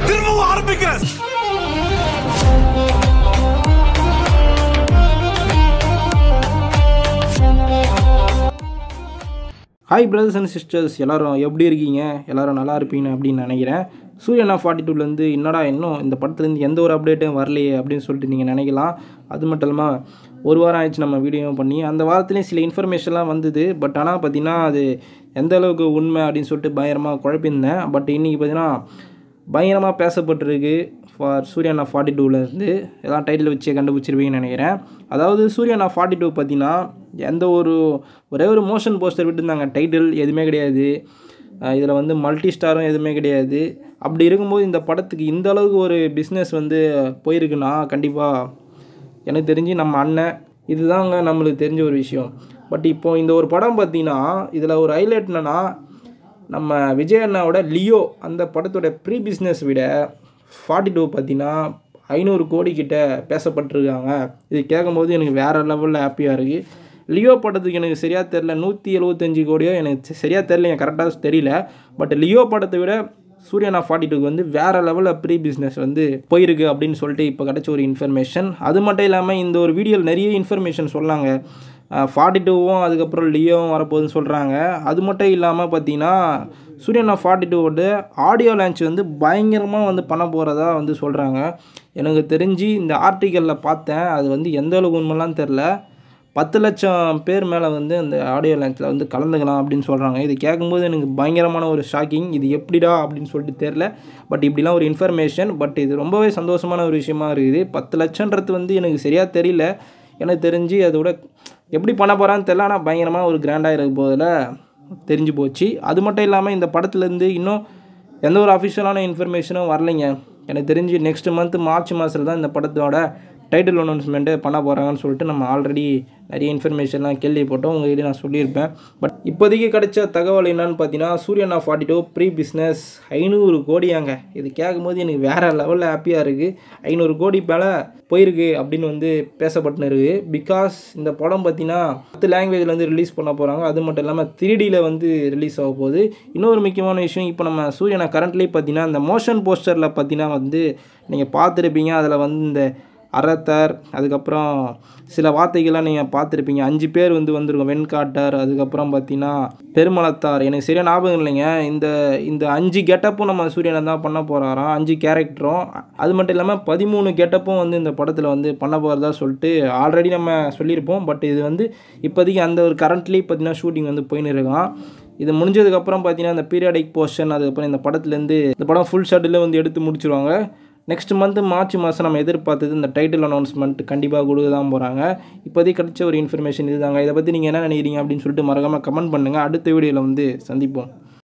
திரும்பவும் ஆரம்பிக்கிறேன் hi brothers and sisters எல்லாரும் எப்படி இருக்கீங்க எல்லாரும் நல்லா இருப்பீங்க அப்படின்னு நினைக்கிறேன் சூரியனா ஃபார்ட்டி டூலேருந்து என்னடா இன்னும் இந்த படத்துலேருந்து எந்த ஒரு அப்டேட்டும் வரலையே அப்படின்னு சொல்லிட்டு நீங்கள் நினைக்கலாம் அது மட்டும் இல்லாமல் ஒரு வாரம் ஆயிடுச்சு நம்ம வீடியோ பண்ணி அந்த வாரத்துலேயும் சில இன்ஃபர்மேஷன்லாம் வந்தது பட் ஆனால் பார்த்தீங்கன்னா அது எந்த அளவுக்கு உண்மை அப்படின்னு சொல்லிட்டு பயங்கரமாக குழப்பியிருந்தேன் பட் இன்றைக்கி பார்த்தீங்கன்னா பயங்கரமாக பேசப்பட்டிருக்கு ஃபார் சூர்யானா ஃபார்ட்டி டூலேருந்து எல்லாம் டைட்டில் வச்சு கண்டுபிடிச்சிருப்பீங்கன்னு நினைக்கிறேன் அதாவது சூர்யானா ஃபார்ட்டி டூ பார்த்தீங்கன்னா எந்த ஒரு ஒரே ஒரு மோஷன் போஸ்டர் விட்டுருந்தாங்க டைட்டில் எதுவுமே கிடையாது இதில் வந்து மல்டி ஸ்டாரும் எதுவுமே கிடையாது அப்படி இருக்கும்போது இந்த படத்துக்கு இந்த அளவுக்கு ஒரு பிஸ்னஸ் வந்து போயிருக்குன்னா கண்டிப்பாக எனக்கு தெரிஞ்சு நம்ம அண்ணன் இதுதாங்க நம்மளுக்கு தெரிஞ்ச ஒரு விஷயம் பட் இப்போ இந்த ஒரு படம் பார்த்தீங்கன்னா இதில் ஒரு ஹைலைட் என்னன்னா நம்ம விஜய் அண்ணாவோட லியோ அந்த படத்தோட ப்ரீ பிஸ்னஸ் விட ஃபார்ட்டி டூ பார்த்தீங்கன்னா ஐநூறு கோடி கிட்ட பேசப்பட்டிருக்காங்க இது கேட்கும்போது எனக்கு வேறு லெவலில் ஹாப்பியாக இருக்குது லியோ படத்துக்கு எனக்கு சரியாக தெரில நூற்றி எழுபத்தஞ்சு கோடியோ எனக்கு சரியாக தெரில எனக்கு கரெக்டாக தெரியல பட் லியோ படத்தை விட சூர்யானா ஃபார்ட்டி டூக்கு வந்து வேறு லெவலில் ப்ரீ பிஸ்னஸ் வந்து போயிருக்கு அப்படின்னு சொல்லிட்டு இப்போ கிடச்ச ஒரு இன்ஃபர்மேஷன் அது மட்டும் இல்லாமல் இந்த ஒரு வீடியோவில் நிறைய இன்ஃபர்மேஷன் சொன்னாங்க ஃபார்ட்டி டூவும் அதுக்கப்புறம் லியோவும் வரப்போகுதுன்னு சொல்கிறாங்க அது மட்டும் இல்லாமல் பார்த்தீங்கன்னா சூர்யானா ஃபார்ட்டி டூவோட ஆடியோ லான்ச் வந்து பயங்கரமாக வந்து பண்ண போகிறதா வந்து சொல்கிறாங்க எனக்கு தெரிஞ்சு இந்த ஆர்டிக்கலில் பார்த்தேன் அது வந்து எந்த அளவுக்கு உண்மைலாம் தெரில பத்து லட்சம் பேர் மேலே வந்து அந்த ஆடியோ லான்ச்சில் வந்து கலந்துக்கலாம் அப்படின்னு சொல்கிறாங்க இது கேட்கும்போது எனக்கு பயங்கரமான ஒரு ஷாக்கிங் இது எப்படிடா அப்படின்னு சொல்லிட்டு தெரில பட் இப்படிலாம் ஒரு இன்ஃபர்மேஷன் பட் இது ரொம்பவே சந்தோஷமான ஒரு விஷயமா இருக்குது பத்து லட்சன்றது வந்து எனக்கு சரியாக தெரியல எனக்கு தெரிஞ்சு அதோட எப்படி பண்ண போகிறான்னு தெரில ஆனால் பயங்கரமாக ஒரு கிராண்டாக இருக்க போதில் தெரிஞ்சு போச்சு அது மட்டும் இல்லாமல் இந்த படத்துலேருந்து இன்னும் எந்த ஒரு அஃபிஷியலான இன்ஃபர்மேஷனும் வரலைங்க எனக்கு தெரிஞ்சு நெக்ஸ்ட் மந்த் மார்ச் மாதத்தில் தான் இந்த படத்தோட டைட்டில் அனௌன்ஸ்மெண்ட்டு பண்ண போகிறாங்கன்னு சொல்லிட்டு நம்ம ஆல்ரெடி நிறைய இன்ஃபர்மேஷன்லாம் கேள்விப்பட்டோம் உங்ககிட்ட நான் சொல்லியிருப்பேன் பட் இப்போதைக்கு கிடைச்ச தகவல் என்னன்னு பார்த்தீங்கன்னா சூரியனா ஃபார்ட்டி டூ ப்ரீ பிஸ்னஸ் ஐநூறு கோடியாங்க இது கேட்கும்போது எனக்கு வேறு லெவலில் ஹாப்பியாக இருக்குது ஐநூறு கோடி மேலே போயிருக்கு அப்படின்னு வந்து பேசப்பட்டுன்னு இருக்குது பிகாஸ் இந்த படம் பார்த்தீங்கன்னா பத்து லாங்குவேஜில் வந்து ரிலீஸ் பண்ண போகிறாங்க அது மட்டும் இல்லாமல் த்ரீடியில் வந்து ரிலீஸ் ஆக போகுது இன்னொரு முக்கியமான விஷயம் இப்போ நம்ம சூரியனா கரண்ட்லி பார்த்தீங்கன்னா இந்த மோஷன் போஸ்டரில் பார்த்தீங்கன்னா வந்து நீங்கள் பார்த்துருப்பீங்க அதில் வந்து இந்த அறத்தர் அதுக்கப்புறம் சில வார்த்தைகள்லாம் நீங்கள் பார்த்துருப்பீங்க அஞ்சு பேர் வந்து வந்திருக்கும் வெண்காட்டர் அதுக்கப்புறம் பார்த்தீங்கன்னா பெருமளத்தார் எனக்கு சரியாக ஞாபகம் இல்லைங்க இந்த இந்த அஞ்சு கெட்டப்பும் நம்ம சூரியனை தான் பண்ண போகிறாராம் அஞ்சு கேரக்டரும் அது மட்டும் இல்லாமல் பதிமூணு கெட்டப்பும் வந்து இந்த படத்தில் வந்து பண்ண போகிறதா சொல்லிட்டு ஆல்ரெடி நம்ம சொல்லியிருப்போம் பட் இது வந்து இப்போதைக்கு அந்த ஒரு கரண்ட்லி பார்த்தீங்கன்னா ஷூட்டிங் வந்து போயின்னு இருக்கான் இது முடிஞ்சதுக்கப்புறம் பார்த்தீங்கன்னா இந்த பீரியாடிக் போர்ஷன் அதுக்கப்புறம் இந்த படத்துலேருந்து இந்த படம் ஃபுல் ஷட்டில் வந்து எடுத்து முடிச்சிருவாங்க நெக்ஸ்ட் மந்த் மார்ச் மாதம் நம்ம எதிர்பார்த்தது இந்த டைட்டில் அனௌன்ஸ்மெண்ட் கண்டிப்பாக கொடுக்க தான் போகிறாங்க இப்போதைக்கு கிடைச்ச ஒரு இன்ஃபர்மேஷன் இதுதாங்க இதை பற்றி நீங்கள் என்ன நினைக்கிறீங்க அப்படின்னு சொல்லிட்டு மறக்காமல் கமெண்ட் பண்ணுங்கள் அடுத்த வீடியோவில் வந்து சந்திப்போம்